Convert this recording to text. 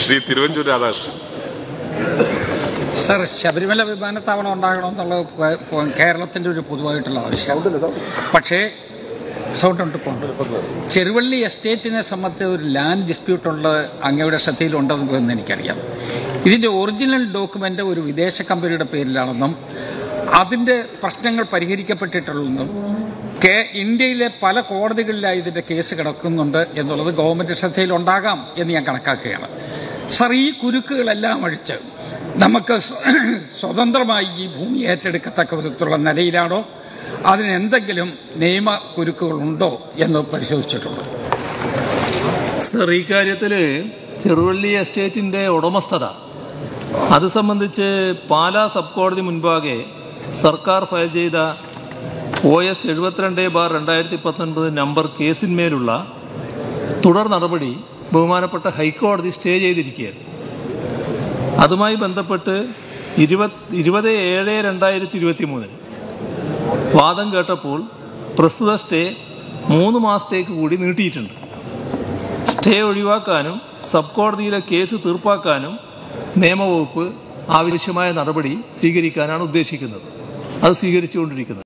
Shri Thiruvanchoor Radhakrishnan sir Sabarimala വിമാനത്താവളം ഉണ്ടാകണമെന്നുള്ളത് പ- പ- കേരളത്തിന്റെ ഒരു പൊതുവായിട്ടുള്ള ആവശ്യമാണ് പക്ഷേ സൗണ്ട് ഉണ്ട് ഇപ്പോൾ ഉണ്ട്. ചെറുവള്ളി എസ്റ്റേറ്റിനെ സംബന്ധിച്ച ഒരു ലാൻഡ് ഡിസ്പ്യൂട്ട് ഉള്ളത് അങ്ങയുടെ ശ്രദ്ധയിലുണ്ടെന്ന് എനിക്കറിയാം ഇതിന്റെ ഒറിജിനൽ ഡോക്യുമെന്റ് ഒരു വിദേശ കമ്പനിയുടെ പേരിലാണെന്നും അതിന്റെ പ്രശ്നങ്ങൾ പരിഹരിക്കപ്പെട്ടിട്ടുള്ളതെന്നും കേ ഇന്ത്യയിലെ പല കോടതികളിലായി ഇതിന്റെ കേസ് കിടക്കുന്നുണ്ട് എന്നുള്ളത് ഗവൺമെന്റ് ശ്രദ്ധയിലുണ്ടാകാം എന്ന് ഞാൻ കണക്കാക്കുകയാണ് സർ ഈ കുരുക്കുകളെല്ലാം അഴിച്ച് നമുക്ക് സ്വ- സ്വതന്ത്രമായി ഈ ഭൂമി ഏറ്റെടുക്കത്തക്ക വിധത്തിലുള്ള നിലയിലാണോ അതിന് എന്തെങ്കിലും നിയമ കുരുക്കുകളുണ്ടോ എന്ന് പരിശോധിച്ചിട്ടുണ്ട് സർ ഈ കാര്യത്തിൽ ചെറുവള്ളി എസ്റ്റേറ്റിന്റെ ഉടമസ്ഥത അത് സംബന്ധിച്ച് പാലാ സബ് കോടതി മുൻപാകെ സർക്കാർ ഫയൽ ചെയ്ത ഒ എസ് എഴുപത്തിരണ്ട് ബാർ രണ്ടായിരത്തി പത്തൊൻപത് നമ്പർ കേസിന്മേലുള്ള തുടർ നടപടി ബഹുമാനപ്പെട്ട ഹൈക്കോടതി സ്റ്റേ ചെയ്തിരിക്കുകയാണ് അതുമായി ബന്ധപ്പെട്ട് ഇരുപത് ഇരുപത് ഏഴ് രണ്ടായിരത്തി ഇരുപത്തി മൂന്നിന് വാദം കേട്ടപ്പോൾ പ്രസ്തുത സ്റ്റേ മൂന്ന് മാസത്തേക്ക് കൂടി നീട്ടിയിട്ടുണ്ട് സ്റ്റേ ഒഴിവാക്കാനും സബ് കോടതിയിലെ കേസ് തീർപ്പാക്കാനും നിയമവകുപ്പ് ആവശ്യമായ നടപടി സ്വീകരിക്കാനാണ് ഉദ്ദേശിക്കുന്നത് അത് സ്വീകരിച്ചുകൊണ്ടിരിക്കുന്നത്